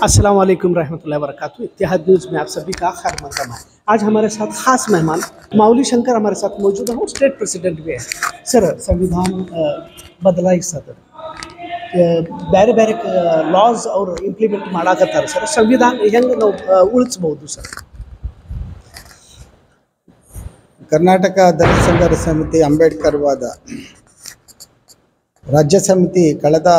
अस्सलाम वालेकुम रहमतुल्लाहि व बरकातहू इत्तेहाद न्यूज़ में आप सभी का खैर मकदम है आज हमारे साथ खास मेहमान माउली शंकर हमारे साथ मौजूद है वो स्टेट प्रेसिडेंट भी है ಸರ್ ಸಂವಿಧಾನ ಬದಲಾಯಿಸೋದು ಬೇರೆ ಬೇರೆ ಲಾಸ್ ಅವರು ಇಂಪ್ಲಿಮೆಂಟ್ ಮಾಡಾಕತ್ತಾರೆ ಸರ್ ಸಂವಿಧಾನ ಹೆಂಗೆ ನಾವು ಆ, ಉಳಿಸ್ಬೋದು ಸರ್ ಕರ್ನಾಟಕ ದಲಿತ ಸಂಘರ್ಷ ಸಮಿತಿ ಅಂಬೇಡ್ಕರ್ ವಾದ ರಾಜ್ಯ ಸಮಿತಿ ಕಳೆದ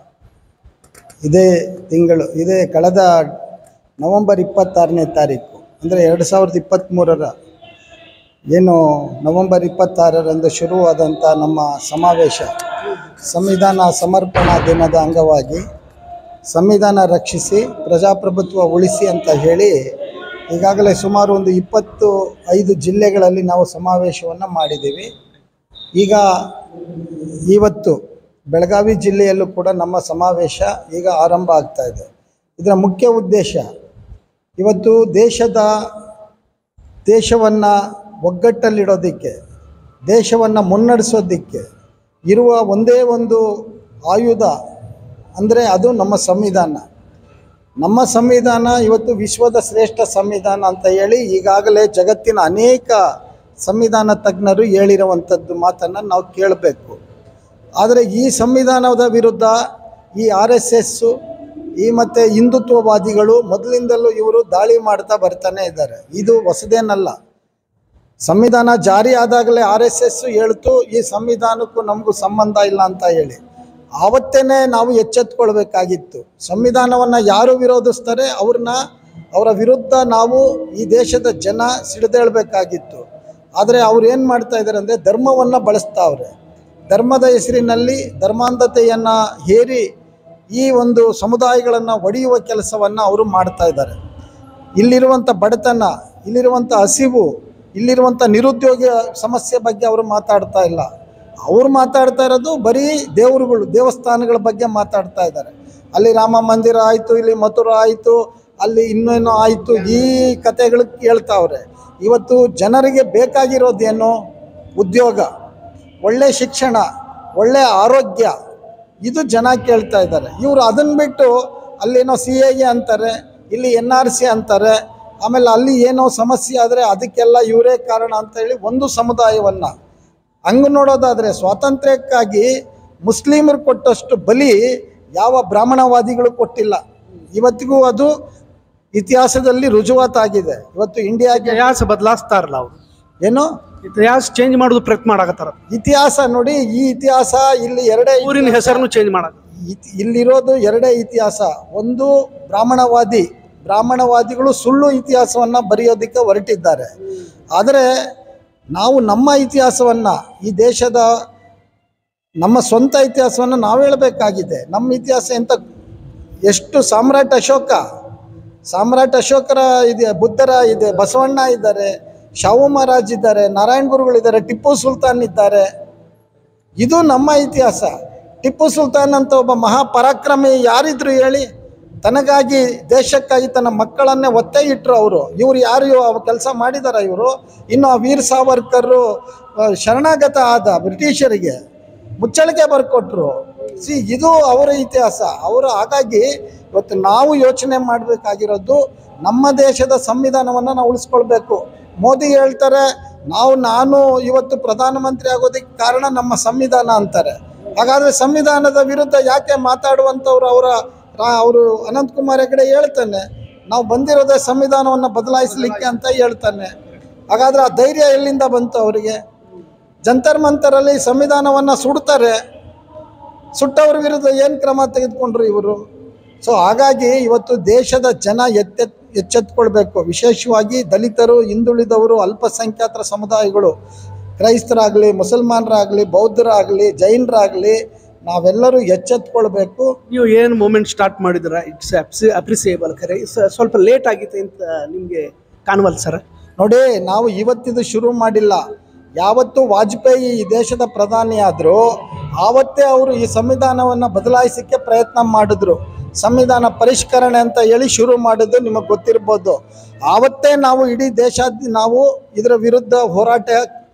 ಇದೇ ತಿಂಗಳು ಇದೇ ಕಳೆದ ನವೆಂಬರ್ ಇಪ್ಪತ್ತಾರನೇ ತಾರೀಕು ಅಂದರೆ ಎರಡು ಸಾವಿರದ ಇಪ್ಪತ್ತ್ಮೂರರ ಏನು ನವೆಂಬರ್ ಇಪ್ಪತ್ತಾರರಂದು ಶುರುವಾದಂಥ ನಮ್ಮ ಸಮಾವೇಶ ಸಂವಿಧಾನ ಸಮರ್ಪಣಾ ದಿನದ ಅಂಗವಾಗಿ ಸಂವಿಧಾನ ರಕ್ಷಿಸಿ ಪ್ರಜಾಪ್ರಭುತ್ವ ಉಳಿಸಿ ಅಂತ ಹೇಳಿ ಈಗಾಗಲೇ ಸುಮಾರು ಒಂದು ಇಪ್ಪತ್ತು ಐದು ಜಿಲ್ಲೆಗಳಲ್ಲಿ ನಾವು ಸಮಾವೇಶವನ್ನು ಮಾಡಿದ್ದೀವಿ ಈಗ ಇವತ್ತು ಬೆಳಗಾವಿ ಜಿಲ್ಲೆಯಲ್ಲೂ ಕೂಡ ನಮ್ಮ ಸಮಾವೇಶ ಈಗ ಆರಂಭ ಆಗ್ತಾ ಇದೆ ಇದರ ಮುಖ್ಯ ಉದ್ದೇಶ ಇವತ್ತು ದೇಶದ ದೇಶವನ್ನು ಒಗ್ಗಟ್ಟಲ್ಲಿಡೋದಕ್ಕೆ ದೇಶವನ್ನು ಮುನ್ನಡೆಸೋದಕ್ಕೆ ಇರುವ ಒಂದೇ ಒಂದು ಆಯುಧ ಅಂದರೆ ಅದು ನಮ್ಮ ಸಂವಿಧಾನ ನಮ್ಮ ಸಂವಿಧಾನ ಇವತ್ತು ವಿಶ್ವದ ಶ್ರೇಷ್ಠ ಸಂವಿಧಾನ ಅಂತ ಹೇಳಿ ಈಗಾಗಲೇ ಜಗತ್ತಿನ ಅನೇಕ ಸಂವಿಧಾನ ತಜ್ಞರು ಹೇಳಿರುವಂಥದ್ದು ಮಾತನ್ನು ನಾವು ಕೇಳಬೇಕು ಆದರೆ ಈ ಸಂವಿಧಾನದ ವಿರುದ್ಧ ಈ ಆರ್ ಎಸ್ ಎಸ್ಸು ಈ ಮತ್ತು ಹಿಂದುತ್ವವಾದಿಗಳು ಮೊದಲಿಂದಲೂ ಇವರು ದಾಳಿ ಮಾಡ್ತಾ ಬರ್ತಾನೆ ಇದ್ದಾರೆ ಇದು ಹೊಸದೇನಲ್ಲ ಸಂವಿಧಾನ ಜಾರಿ ಆದಾಗಲೇ ಆರ್ ಎಸ್ ಎಸ್ ಹೇಳ್ತು ಈ ಸಂವಿಧಾನಕ್ಕೂ ನಮಗೂ ಸಂಬಂಧ ಇಲ್ಲ ಅಂತ ಹೇಳಿ ಆವತ್ತೇ ನಾವು ಎಚ್ಚೆತ್ಕೊಳ್ಬೇಕಾಗಿತ್ತು ಸಂವಿಧಾನವನ್ನು ಯಾರು ವಿರೋಧಿಸ್ತಾರೆ ಅವ್ರನ್ನ ಅವರ ವಿರುದ್ಧ ನಾವು ಈ ದೇಶದ ಜನ ಸಿಡಿದೇಳಬೇಕಾಗಿತ್ತು ಆದರೆ ಅವ್ರು ಏನು ಮಾಡ್ತಾ ಇದ್ದಾರೆ ಅಂದರೆ ಧರ್ಮವನ್ನು ಬಳಸ್ತಾವ್ರೆ ಧರ್ಮದ ಹೆಸರಿನಲ್ಲಿ ಧರ್ಮಾಂಧತೆಯನ್ನು ಹೇರಿ ಈ ಒಂದು ಸಮುದಾಯಗಳನ್ನು ಒಡೆಯುವ ಕೆಲಸವನ್ನು ಅವರು ಮಾಡ್ತಾ ಇದ್ದಾರೆ ಇಲ್ಲಿರುವಂಥ ಬಡತನ ಇಲ್ಲಿರುವಂಥ ಹಸಿವು ಇಲ್ಲಿರುವಂಥ ನಿರುದ್ಯೋಗ ಸಮಸ್ಯೆ ಬಗ್ಗೆ ಅವರು ಮಾತಾಡ್ತಾ ಇಲ್ಲ ಅವ್ರು ಮಾತಾಡ್ತಾ ಇರೋದು ಬರೀ ದೇವರುಗಳು ದೇವಸ್ಥಾನಗಳ ಬಗ್ಗೆ ಮಾತಾಡ್ತಾ ಇದ್ದಾರೆ ಅಲ್ಲಿ ರಾಮ ಮಂದಿರ ಆಯಿತು ಇಲ್ಲಿ ಮಥುರಾ ಆಯಿತು ಅಲ್ಲಿ ಇನ್ನೇನೋ ಆಯಿತು ಈ ಕಥೆಗಳು ಕೇಳ್ತಾವ್ರೆ ಇವತ್ತು ಜನರಿಗೆ ಬೇಕಾಗಿರೋದೇನು ಉದ್ಯೋಗ ಒಳ್ಳೆ ಶಿಕ್ಷಣ ಒಳ್ಳೆ ಆರೋಗ್ಯ ಇದು ಜನ ಕೇಳ್ತಾ ಇದ್ದಾರೆ ಇವರು ಅದನ್ನು ಬಿಟ್ಟು ಅಲ್ಲೇನೋ ಸಿ ಎ ಅಂತಾರೆ ಇಲ್ಲಿ ಎನ್ ಆರ್ ಸಿ ಅಂತಾರೆ ಆಮೇಲೆ ಅಲ್ಲಿ ಏನೋ ಸಮಸ್ಯೆ ಆದರೆ ಅದಕ್ಕೆಲ್ಲ ಇವರೇ ಕಾರಣ ಅಂತ ಹೇಳಿ ಒಂದು ಸಮುದಾಯವನ್ನು ಹಂಗೆ ನೋಡೋದಾದರೆ ಸ್ವಾತಂತ್ರ್ಯಕ್ಕಾಗಿ ಮುಸ್ಲಿಮರು ಕೊಟ್ಟಷ್ಟು ಬಲಿ ಯಾವ ಬ್ರಾಹ್ಮಣವಾದಿಗಳು ಕೊಟ್ಟಿಲ್ಲ ಇವತ್ತಿಗೂ ಅದು ಇತಿಹಾಸದಲ್ಲಿ ರುಜುವಾತಾಗಿದೆ ಇವತ್ತು ಇಂಡಿಯಾಗೆ ಇತಿಹಾಸ ಬದಲಾಯಿಸ್ತಾರಲ್ಲ ಅವರು ಏನು ಇತಿಹಾಸ ಚೇಂಜ್ ಮಾಡೋದು ಪ್ರಯತ್ನ ಮಾಡಾಕತ್ತಾರ ಇತಿಹಾಸ ನೋಡಿ ಈ ಇತಿಹಾಸ ಇಲ್ಲಿ ಎರಡೇ ಊರಿನ ಹೆಸರನ್ನು ಚೇಂಜ್ ಮಾಡಕ ಇತ್- ಇಲ್ಲಿರೋದು ಎರಡೇ ಇತಿಹಾಸ ಒಂದು ಬ್ರಾಹ್ಮಣವಾದಿ ಬ್ರಾಹ್ಮಣವಾದಿಗಳು ಸುಳ್ಳು ಇತಿಹಾಸವನ್ನು ಬರೆಯೋದಕ್ಕೆ ಹೊರಟಿದ್ದಾರೆ ಆದರೆ ನಾವು ನಮ್ಮ ಇತಿಹಾಸವನ್ನು ಈ ದೇಶದ ನಮ್ಮ ಸ್ವಂತ ಇತಿಹಾಸವನ್ನು ನಾವು ಹೇಳಬೇಕಾಗಿದೆ ನಮ್ಮ ಇತಿಹಾಸ ಎಂತ ಎಷ್ಟು ಸಾಮ್ರಾಟ್ ಅಶೋಕ ಸಾಮ್ರಾಟ್ ಅಶೋಕರ ಇದೆ ಬುದ್ಧರ ಇದೆ ಬಸವಣ್ಣ ಇದ್ದಾರೆ ಶಾಹು ಮಹಾರಾಜ್ ಇದ್ದಾರೆ ನಾರಾಯಣ ಗುರುಗಳಿದ್ದಾರೆ ಟಿಪ್ಪು ಸುಲ್ತಾನ್ ಇದ್ದಾರೆ ಇದು ನಮ್ಮ ಇತಿಹಾಸ ಟಿಪ್ಪು ಸುಲ್ತಾನ್ ಅಂತ ಒಬ್ಬ ಮಹಾಪರಾಕ್ರಮಿ ಯಾರಿದ್ರು ಹೇಳಿ ತನಗಾಗಿ ದೇಶಕ್ಕಾಗಿ ತನ್ನ ಮಕ್ಕಳನ್ನೇ ಒತ್ತೆ ಇಟ್ಟರು ಅವರು ಇವರು ಯಾರು ಕೆಲಸ ಮಾಡಿದಾರ ಇವರು ಇನ್ನು ಆ ವೀರ್ ಸಾವರ್ಕರು ಆ, ಶರಣಾಗತ ಆದ ಬ್ರಿಟಿಷರಿಗೆ ಮುಚ್ಚಳಿಕೆ ಬರ್ಕೊಟ್ರು ಸಿ ಇದು ಅವರ ಇತಿಹಾಸ ಅವರು ಹಾಗಾಗಿ ಇವತ್ತು ನಾವು ಯೋಚನೆ ಮಾಡಬೇಕಾಗಿರೋದು ನಮ್ಮ ದೇಶದ ಸಂವಿಧಾನವನ್ನು ನಾವು ಉಳಿಸ್ಕೊಳ್ಬೇಕು ಮೋದಿ ಹೇಳ್ತಾರೆ ನಾವು ನಾನು ಇವತ್ತು ಪ್ರಧಾನಮಂತ್ರಿ ಆಗೋದಕ್ಕೆ ಕಾರಣ ನಮ್ಮ ಸಂವಿಧಾನ ಅಂತಾರೆ ಹಾಗಾದರೆ ಸಂವಿಧಾನದ ವಿರುದ್ಧ ಯಾಕೆ ಮಾತಾಡುವಂಥವ್ರು ಅವರ ಅವರು ಅನಂತಕುಮಾರ್ ಹೆಗಡೆ ಹೇಳ್ತಾನೆ ನಾವು ಬಂದಿರೋದೇ ಸಂವಿಧಾನವನ್ನು ಬದಲಾಯಿಸಲಿಕ್ಕೆ ಅಂತ ಹೇಳ್ತಾನೆ ಹಾಗಾದ್ರೆ ಆ ಧೈರ್ಯ ಎಲ್ಲಿಂದ ಬಂತು ಅವರಿಗೆ ಜಂತರ್ ಮಂತರಲ್ಲಿ ಸಂವಿಧಾನವನ್ನು ಸುಡ್ತಾರೆ ಸುಟ್ಟವ್ರ ವಿರುದ್ಧ ಏನು ಕ್ರಮ ತೆಗೆದುಕೊಂಡ್ರು ಇವರು ಸೊ ಹಾಗಾಗಿ ಇವತ್ತು ದೇಶದ ಜನ ಎತ್ತೆತ್ ಎಚ್ಚೆತ್ಕೊಳ್ಬೇಕು ವಿಶೇಷವಾಗಿ ದಲಿತರು ಹಿಂದುಳಿದವರು ಅಲ್ಪಸಂಖ್ಯಾತರ ಸಮುದಾಯಗಳು ಕ್ರೈಸ್ತರಾಗಲಿ ಮುಸಲ್ಮಾನರಾಗಲಿ ಬೌದ್ಧರಾಗಲಿ ಜೈನರಾಗಲಿ ನಾವೆಲ್ಲರೂ ಎಚ್ಚೆತ್ಕೊಳ್ಬೇಕು ನೀವು ಏನು ಮೂಮೆಂಟ್ ಸ್ಟಾರ್ಟ್ ಮಾಡಿದ್ರ ಇಟ್ಸ್ ಅಪ್ರಿಸಿಯೇಬಲ್ ಖರೆ ಸ- ಸ್ವಲ್ಪ ಲೇಟ್ ಆಗಿತ್ತು ಅಂತ ನಿಮಗೆ ಕಾಣವಲ್ ಸರ್ ನೋಡಿ ನಾವು ಇವತ್ತಿದು ಶುರು ಮಾಡಿಲ್ಲ ಯಾವತ್ತು ವಾಜಪೇಯಿ ಈ ದೇಶದ ಪ್ರಧಾನಿ ಆದರೂ ಆವತ್ತೇ ಅವರು ಈ ಸಂವಿಧಾನವನ್ನು ಬದಲಾಯಿಸಕ್ಕೆ ಪ್ರಯತ್ನ ಮಾಡಿದ್ರು ಸಂವಿಧಾನ ಪರಿಷ್ಕರಣೆ ಅಂತ ಹೇಳಿ ಶುರು ಮಾಡಿದ್ದು ನಿಮಗೆ ಗೊತ್ತಿರ್ಬೋದು ಆವತ್ತೇ ನಾವು ಇಡೀ ದೇಶಾದ್ಯ ನಾವು ಇದರ ವಿರುದ್ಧ ಹೋರಾಟ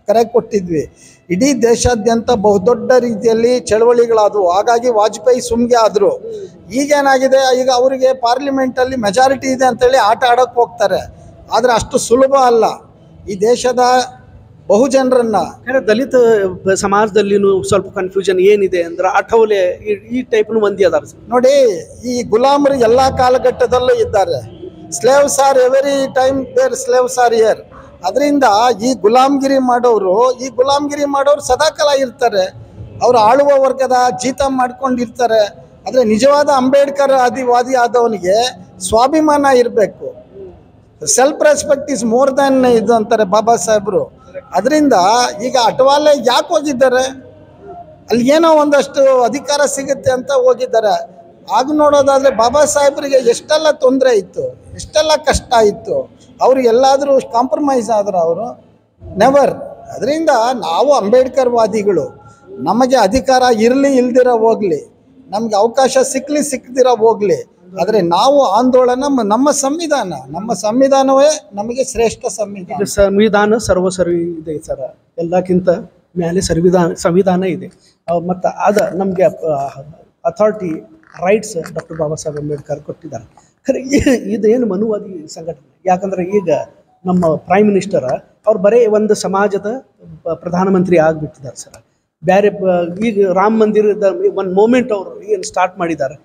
ಕರೆ ಕೊಟ್ಟಿದ್ವಿ ಇಡೀ ದೇಶಾದ್ಯಂತ ಬಹುದೊಡ್ಡ ರೀತಿಯಲ್ಲಿ ಚಳವಳಿಗಳಾದವು ಹಾಗಾಗಿ ವಾಜಪೇಯಿ ಸುಮ್ಗೆ ಆದರು ಈಗೇನಾಗಿದೆ ಈಗ ಅವರಿಗೆ ಪಾರ್ಲಿಮೆಂಟಲ್ಲಿ ಮೆಜಾರಿಟಿ ಇದೆ ಅಂತೇಳಿ ಆಟ ಆಡೋಕ್ಕೆ ಹೋಗ್ತಾರೆ ಆದರೆ ಅಷ್ಟು ಸುಲಭ ಅಲ್ಲ ಈ ದೇಶದ ಬಹುಜನರನ್ನ ಖರೆ ದಲಿತ ಬ- ಸಮಾಜದಲ್ಲಿನೂ ಸ್ವಲ್ಪ ಕನ್ಫ್ಯೂಷನ್ ಏನಿದೆ ಅಂದ್ರೆ ಅಠವಲೆ ಈ- ಈ ಟೈಪ್ನು ಮಂದಿ ಅದಾರ ಸರ್ ನೋಡಿ ಈ ಗುಲಾಮರು ಎಲ್ಲ ಕಾಲಘಟ್ಟದಲ್ಲೂ ಇದ್ದಾರೆ slaves are every time there slaves are year ಅದರಿಂದ ಈ ಗುಲಾಮ್ಗಿರಿ ಮಾಡೋರು ಈ ಗುಲಾಮ್ಗಿರಿ ಮಾಡೋರು ಸದಾಕಾಲ ಇರ್ತಾರೆ ಅವರು ಆಳುವ ವರ್ಗದ ಜೀತ ಮಾಡ್ಕೊಂಡಿರ್ತಾರೆ ಆದರೆ ನಿಜವಾದ ಅಂಬೇಡ್ಕರ್ ಆದಿವಾದಿ ಆದವನಿಗೆ ಸ್ವಾಭಿಮಾನ ಇರಬೇಕು self respect is more than ಇದು ಅಂತಾರೆ ಬಾಬಾ ಸಾಹೇಬರು ಅದರಿಂದ ಈಗ ಅಟವಾಲೆ ಯಾಕೆ ಹೋಗಿದ್ದಾರೆ ಅಲ್ಲಿ ಏನೋ ಒಂದಷ್ಟು ಅಧಿಕಾರ ಸಿಗುತ್ತೆ ಅಂತ ಹೋಗಿದ್ದಾರೆ ಆಗ ನೋಡೋದಾದ್ರೆ ಬಾಬಾ ಸಾಹೇಬರಿಗೆ ಎಷ್ಟೆಲ್ಲ ತೊಂದರೆ ಇತ್ತು ಎಷ್ಟೆಲ್ಲ ಕಷ್ಟ ಇತ್ತು ಅವರು ಎಲ್ಲಾದರೂ ಕಾಂಪ್ರಮೈಸ್ ಆದ್ರು ಅವರು ನೆವರ್ ಅದರಿಂದ ನಾವು ಅಂಬೇಡ್ಕರ್ ವಾದಿಗಳು ನಮಗೆ ಅಧಿಕಾರ ಇರಲಿ ಇಲ್ದಿರ ಹೋಗ್ಲಿ ನಮ್ಗೆ ಅವಕಾಶ ಸಿಕ್ಕಲಿ ಸಿಕ್ಕದಿರ ಹೋಗ್ಲಿ ಆದರೆ ನಾವು ಆಂದೋಲನ ಮ- ನಮ್ಮ ಸಂವಿಧಾನ ನಮ್ಮ ಸಂವಿಧಾನವೇ ನಮಗೆ ಶ್ರೇಷ್ಠ ಸಂವಿಧಾನ ಈಗ ಸಂವಿಧಾನ ಸರ್ವಸರ್ವಿ ಇದೆ ಸರ್ ಎಲ್ಲಕ್ಕಿಂತ ಮೇಲೆ ಸಂವಿಧಾನ ಸಂವಿಧಾನ ಇದೆ ಮತ್ತು ಅದ ನಮಗೆ authority rights doctor Baba Saheb Ambedkar ಕೊಟ್ಟಿದ್ದಾರೆ ಖರೆ ಇ- ಇದೇನು ಮನುವಾದಿ ಸಂಘಟನೆ ಯಾಕಂದ್ರೆ ಈಗ ನಮ್ಮ ಪ್ರೈಮ್ ಮಿನಿಸ್ಟರ್ ಅವ್ರು ಬರೀ ಒಂದು ಸಮಾಜದ ಪ- ಪ್ರಧಾನಮಂತ್ರಿ ಆಗಿಬಿಟ್ಟಿದ್ದಾರೆ ಸರ್ ಬೇರೆ ಬ- ಈಗ ರಾಮ ಮಂದಿರದ ಒಂದು ಮೂಮೆಂಟ್ ಅವರು ಏನು ಸ್ಟಾರ್ಟ್ ಮಾಡಿದ್ದಾರೆ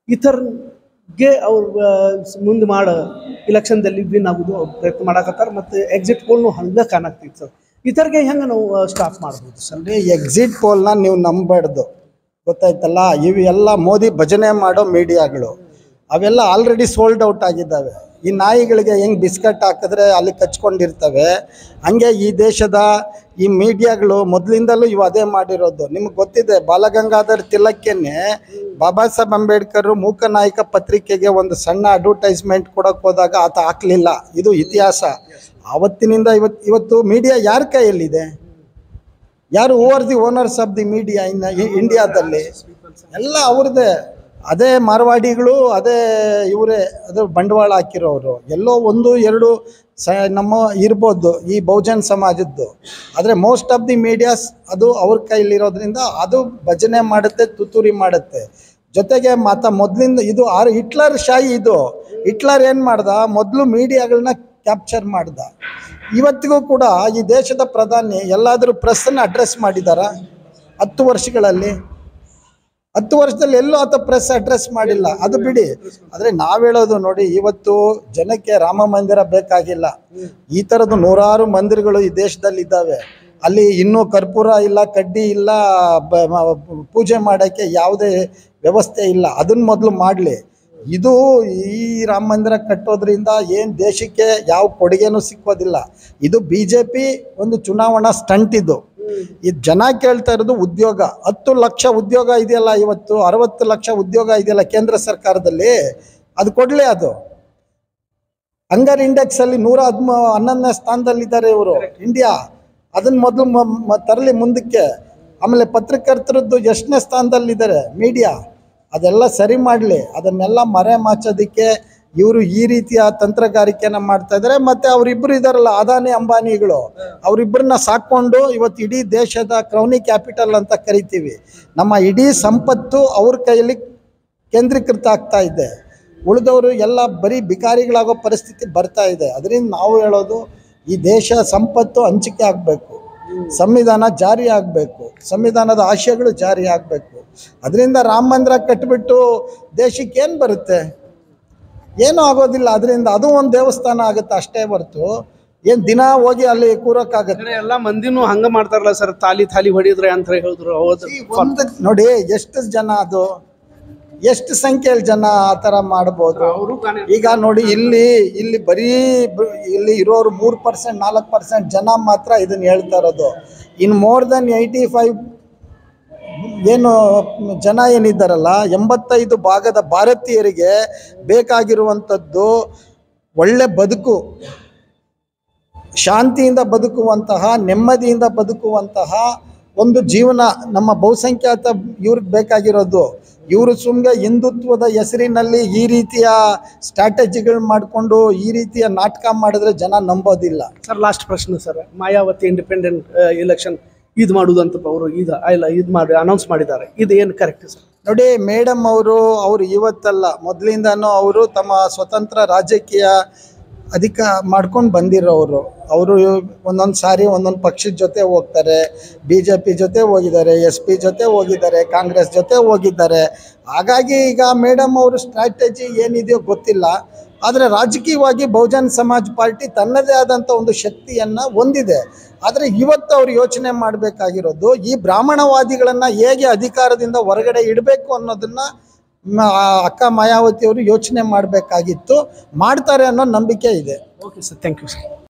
ಇತರ್ಗೆ ಅವ್ರು ಮುಂದೆ ಮಾಡೋ ಇಲೆಕ್ಷನ್ದಲ್ಲಿ ವಿನ್ ಆಗೋದು ಅವ್ರು ಪ್ರಯತ್ನ ಮಾಡಕತ್ತಾರ ಮತ್ತು ಎಕ್ಸಿಟ್ ಪೋಲ್ನು ಹಂಗೆ ಕಾಣಾಕ್ತೈತೆ ಸರ್ ಇತರ್ಗೆ ಹೆಂಗೆ ನಾವು ಸ್ಟಾಪ್ ಮಾಡ್ಬೋದು ಸರ್ ಅಂದರೆ ಎಕ್ಸಿಟ್ ಪೋಲ್ನ ನೀವು ನಂಬಬಾರ್ದು ಗೊತ್ತಾಯ್ತಲ್ಲ ಇವು ಎಲ್ಲ ಮೋದಿ ಭಜನೆ ಮಾಡೋ ಮೀಡಿಯಾಗಳು ಅವೆಲ್ಲ ಆಲ್ರೆಡಿ ಸೋಲ್ಡ್ ಔಟ್ ಆಗಿದ್ದಾವೆ ಈ ನಾಯಿಗಳಿಗೆ ಹೆಂಗೆ ಬಿಸ್ಕಟ್ ಹಾಕಿದ್ರೆ ಅಲ್ಲಿ ಕಚ್ಕೊಂಡಿರ್ತವೆ ಹಂಗೆ ಈ ದೇಶದ ಈ ಮೀಡಿಯಾಗಳು ಮೊದಲಿಂದಲೂ ಇವು ಅದೇ ಮಾಡಿರೋದು ನಿಮ್ಗೆ ಗೊತ್ತಿದೆ ಬಾಲಗಂಗಾಧರ್ ತಿಲಕ್ಕೇನೆ ಬಾಬಾ ಸಾಹೇಬ್ ಅಂಬೇಡ್ಕರ್ ಮೂಕನಾಯಕ ಪತ್ರಿಕೆಗೆ ಒಂದು ಸಣ್ಣ ಅಡ್ವರ್ಟೈಸ್ಮೆಂಟ್ ಕೊಡೋಕೆ ಹೋದಾಗ ಆತ ಹಾಕಲಿಲ್ಲ ಇದು ಇತಿಹಾಸ ಆವತ್ತಿನಿಂದ ಇವತ್ತು ಇವತ್ತು ಮೀಡಿಯಾ ಯಾರ ಕೈಯಲ್ಲಿದೆ ಯಾರು over the owners of the media in ಇಂಡಿಯಾದಲ್ಲಿ ಎಲ್ಲ ಅವ್ರದ್ದೇ ಅದೇ ಮಾರ್ವಾಡಿಗಳು ಅದೇ ಇವರೇ ಅದು ಬಂಡವಾಳ ಹಾಕಿರೋರು ಎಲ್ಲೋ ಒಂದು ಎರಡು ಸ ನಮ್ಮ ಇರ್ಬೋದು ಈ ಬಹುಜನ್ ಸಮಾಜದ್ದು ಆದರೆ ಮೋಸ್ಟ್ ಆಫ್ ದಿ ಮೀಡಿಯಾಸ್ ಅದು ಅವ್ರ ಕೈಲಿರೋದ್ರಿಂದ ಅದು ಭಜನೆ ಮಾಡುತ್ತೆ ತುತ್ತೂರಿ ಮಾಡುತ್ತೆ ಜೊತೆಗೆ ಮಾತ ಮೊದಲಿಂದ ಇದು ಆರ್ ಹಿಟ್ಲರ್ ಶಾಹಿ ಇದು ಹಿಟ್ಲರ್ ಏನು ಮಾಡ್ದ ಮೊದಲು ಮೀಡಿಯಾಗಳನ್ನ ಕ್ಯಾಪ್ಚರ್ ಮಾಡ್ದ ಇವತ್ತಿಗೂ ಕೂಡ ಈ ದೇಶದ ಪ್ರಧಾನಿ ಎಲ್ಲಾದರೂ ಪ್ರೆಸ್ಸನ್ನು ಅಡ್ರೆಸ್ ಮಾಡಿದಾರಾ ಹತ್ತು ವರ್ಷಗಳಲ್ಲಿ ಹತ್ತು ವರ್ಷದಲ್ಲಿ ಎಲ್ಲೂ ಆತ ಪ್ರೆಸ್ ಅಡ್ರೆಸ್ ಮಾಡಿಲ್ಲ ಅದು ಬಿಡಿ ಆದರೆ ನಾವು ಹೇಳೋದು ನೋಡಿ ಇವತ್ತು ಜನಕ್ಕೆ ರಾಮ ಮಂದಿರ ಬೇಕಾಗಿಲ್ಲ ಈ ಥರದ್ದು ನೂರಾರು ಮಂದಿರಗಳು ಈ ದೇಶದಲ್ಲಿ ಇದ್ದಾವೆ ಅಲ್ಲಿ ಇನ್ನೂ ಕರ್ಪೂರ ಇಲ್ಲ ಕಡ್ಡಿ ಇಲ್ಲ ಬ- ಮ- ಪೂಜೆ ಮಾಡೋಕ್ಕೆ ಯಾವುದೇ ವ್ಯವಸ್ಥೆ ಇಲ್ಲ ಅದನ್ನ ಮೊದಲು ಮಾಡಲಿ ಇದು ಈ ರಾಮ ಮಂದಿರ ಕಟ್ಟೋದ್ರಿಂದ ಏನು ದೇಶಕ್ಕೆ ಯಾವ ಕೊಡುಗೆನೂ ಸಿಕ್ಕೋದಿಲ್ಲ ಇದು ಬಿ ಜೆ ಪಿ ಒಂದು ಚುನಾವಣಾ ಸ್ಟಂಟ್ ಇದು ಇದು ಜನ ಕೇಳ್ತಾ ಇರೋದು ಉದ್ಯೋಗ ಹತ್ತು ಲಕ್ಷ ಉದ್ಯೋಗ ಇದೆಯಲ್ಲ ಇವತ್ತು ಅರವತ್ತು ಲಕ್ಷ ಉದ್ಯೋಗ ಇದೆಯಲ್ಲ ಕೇಂದ್ರ ಸರ್ಕಾರದಲ್ಲಿ ಅದು ಕೊಡಲಿ ಅದು ಹಂಗರ್ ಇಂಡೆಕ್ಸ್ ಅಲ್ಲಿ ನೂರ ಹದ್ಮ ಹನ್ನೊಂದನೇ ಸ್ಥಾನದಲ್ಲಿದ್ದಾರೆ ಇವರು ಇಂಡಿಯಾ ಅದನ್ನ ಮೊದಲು ತರಲಿ ಮುಂದಕ್ಕೆ ಆಮೇಲೆ ಪತ್ರಕರ್ತರದ್ದು ಎಷ್ಟನೇ ಸ್ಥಾನದಲ್ಲಿದ್ದಾರೆ ಮೀಡಿಯಾ ಅದೆಲ್ಲ ಸರಿ ಮಾಡಲಿ ಅದನ್ನೆಲ್ಲ ಮರೆ ಮಾಚೋದಕ್ಕೆ ಇವರು ಈ ರೀತಿಯ ತಂತ್ರಗಾರಿಕೆನ ಮಾಡ್ತಾ ಇದ್ದಾರೆ ಮತ್ತೆ ಅವರಿಬ್ಬರು ಇದಾರಲ್ಲ ಅದಾನಿ ಅಂಬಾನಿಗಳು ಅವರಿಬ್ಬರನ್ನ ಸಾಕೊಂಡು ಇವತ್ತು ಇಡೀ ದೇಶದ ಕ್ರೌನಿ ಕ್ಯಾಪಿಟಲ್ ಅಂತ ಕರಿತೀವಿ ನಮ್ಮ ಇಡೀ ಸಂಪತ್ತು ಅವ್ರ ಕೈಯಲ್ಲಿ ಕೇಂದ್ರೀಕೃತ ಆಗ್ತಾ ಇದೆ ಉಳಿದವರು ಎಲ್ಲ ಬರೀ ಬಿಕಾರಿಗಳಾಗೋ ಪರಿಸ್ಥಿತಿ ಬರ್ತಾ ಇದೆ ಅದರಿಂದ ನಾವು ಹೇಳೋದು ಈ ದೇಶ ಸಂಪತ್ತು ಹಂಚಿಕೆ ಆಗಬೇಕು ಸಂವಿಧಾನ ಜಾರಿ ಆಗಬೇಕು ಸಂವಿಧಾನದ ಆಶಯಗಳು ಜಾರಿ ಆಗಬೇಕು ಅದರಿಂದ ರಾಮ ಮಂದಿರ ಕಟ್ಟಿಬಿಟ್ಟು ದೇಶಕ್ಕೆ ಏನು ಬರುತ್ತೆ ಏನೂ ಆಗೋದಿಲ್ಲ ಅದರಿಂದ ಅದು ಒಂದು ದೇವಸ್ಥಾನ ಆಗುತ್ತೆ ಅಷ್ಟೇ ಹೊರತು ಏನು ದಿನ ಹೋಗಿ ಅಲ್ಲಿ ಕೂರೋಕ್ಕಾಗತ್ತೆ ಅಂದ್ರೆ ಎಲ್ಲ ಮಂದಿನೂ ಹಂಗ ಮಾಡ್ತಾರಲ್ಲ ಸರ್ ತಾಲಿ ತಾಲಿ ಹೊಡಿದ್ರೆ ಅಂತ ಹೇಳಿದ್ರು ಹೌದು ಈ ಒಂದು ನೋಡಿ ಎಷ್ಟು ಜನ ಅದು ಎಷ್ಟು ಸಂಖ್ಯೆಯಲ್ಲಿ ಜನ ಆ ಥರ ಮಾಡ್ಬೋದು ಅವರು ಈಗ ನೋಡಿ ಇಲ್ಲಿ ಇಲ್ಲಿ ಬರೀ ಬ- ಇಲ್ಲಿ ಇರೋರು ಮೂರು ಪರ್ಸೆಂಟ್ ನಾಲ್ಕು ಪರ್ಸೆಂಟ್ ಜನ ಮಾತ್ರ ಇದನ್ನ ಹೇಳ್ತಾ ಇರೋದು ಇನ್ನು ಮೋರ್ ದೆನ್ ಏಯ್ಟಿ ಫೈವ್ ಏನು ಜನ ಏನಿದ್ದಾರಲ್ಲ ಎಂಬತ್ತೈದು ಭಾಗದ ಭಾರತೀಯರಿಗೆ ಬೇಕಾಗಿರುವಂಥದ್ದು ಒಳ್ಳೆ ಬದುಕು ಶಾಂತಿಯಿಂದ ಬದುಕುವಂತಹ ನೆಮ್ಮದಿಯಿಂದ ಬದುಕುವಂತಹ ಒಂದು ಜೀವನ ನಮ್ಮ ಬಹುಸಂಖ್ಯಾತ ಇವ್ರಿಗೆ ಬೇಕಾಗಿರೋದು ಇವರು ಸುಮ್ಮನೆ ಹಿಂದುತ್ವದ ಹೆಸರಿನಲ್ಲಿ ಈ ರೀತಿಯ ಸ್ಟ್ರಾಟಜಿಗಳು ಮಾಡಿಕೊಂಡು ಈ ರೀತಿಯ ನಾಟಕ ಮಾಡಿದ್ರೆ ಜನ ನಂಬೋದಿಲ್ಲ ಸರ್ ಲಾಸ್ಟ್ ಪ್ರಶ್ನೆ ಸರ್ ಮಾಯಾವತಿ ಇಂಡಿಪೆಂಡೆಂಟ್ ಎಲೆಕ್ಷನ್ ಇದು ಮಾಡುವುದಂತ ಅವರು ಇದು ಇಲ್ಲ ಇದು ಮಾಡಿ ಅನೌನ್ಸ್ ಮಾಡಿದ್ದಾರೆ ಇದು ಏನು ಕರೆಕ್ಟ್ ಸರ್ ನೋಡಿ ಮೇಡಮ್ ಅವರು ಅವರು ಇವತ್ತಲ್ಲ ಮೊದಲಿಂದನೂ ಅವರು ತಮ್ಮ ಸ್ವತಂತ್ರ ರಾಜಕೀಯ ಅಧಿಕ ಮಾಡ್ಕೊಂಡು ಬಂದಿರೋರು ಅವರು ಒಂದೊಂದು ಸಾರಿ ಒಂದೊಂದು ಪಕ್ಷದ ಜೊತೆ ಹೋಗ್ತಾರೆ ಬಿ ಜೆ ಪಿ ಜೊತೆ ಹೋಗಿದ್ದಾರೆ ಎಸ್ ಪಿ ಜೊತೆ ಹೋಗಿದ್ದಾರೆ ಕಾಂಗ್ರೆಸ್ ಜೊತೆ ಹೋಗಿದ್ದಾರೆ ಹಾಗಾಗಿ ಈಗ ಮೇಡಮ್ ಅವರು ಸ್ಟ್ರಾಟಜಿ ಏನಿದೆಯೋ ಗೊತ್ತಿಲ್ಲ ಆದರೆ ರಾಜಕೀಯವಾಗಿ ಬಹುಜನ್ ಸಮಾಜ್ ಪಾರ್ಟಿ ತನ್ನದೇ ಆದಂಥ ಒಂದು ಶಕ್ತಿಯನ್ನು ಹೊಂದಿದೆ ಆದರೆ ಇವತ್ತು ಅವರು ಯೋಚನೆ ಮಾಡಬೇಕಾಗಿರೋದು ಈ ಬ್ರಾಹ್ಮಣವಾದಿಗಳನ್ನು ಹೇಗೆ ಅಧಿಕಾರದಿಂದ ಹೊರಗಡೆ ಇಡಬೇಕು ಅನ್ನೋದನ್ನು ಮ- ಆ ಅಕ್ಕ ಮಾಯಾವತಿ ಅವರು ಯೋಚನೆ ಮಾಡಬೇಕಾಗಿತ್ತು ಮಾಡ್ತಾರೆ ಅನ್ನೋ ನಂಬಿಕೆ ಇದೆ okay sir thank you sir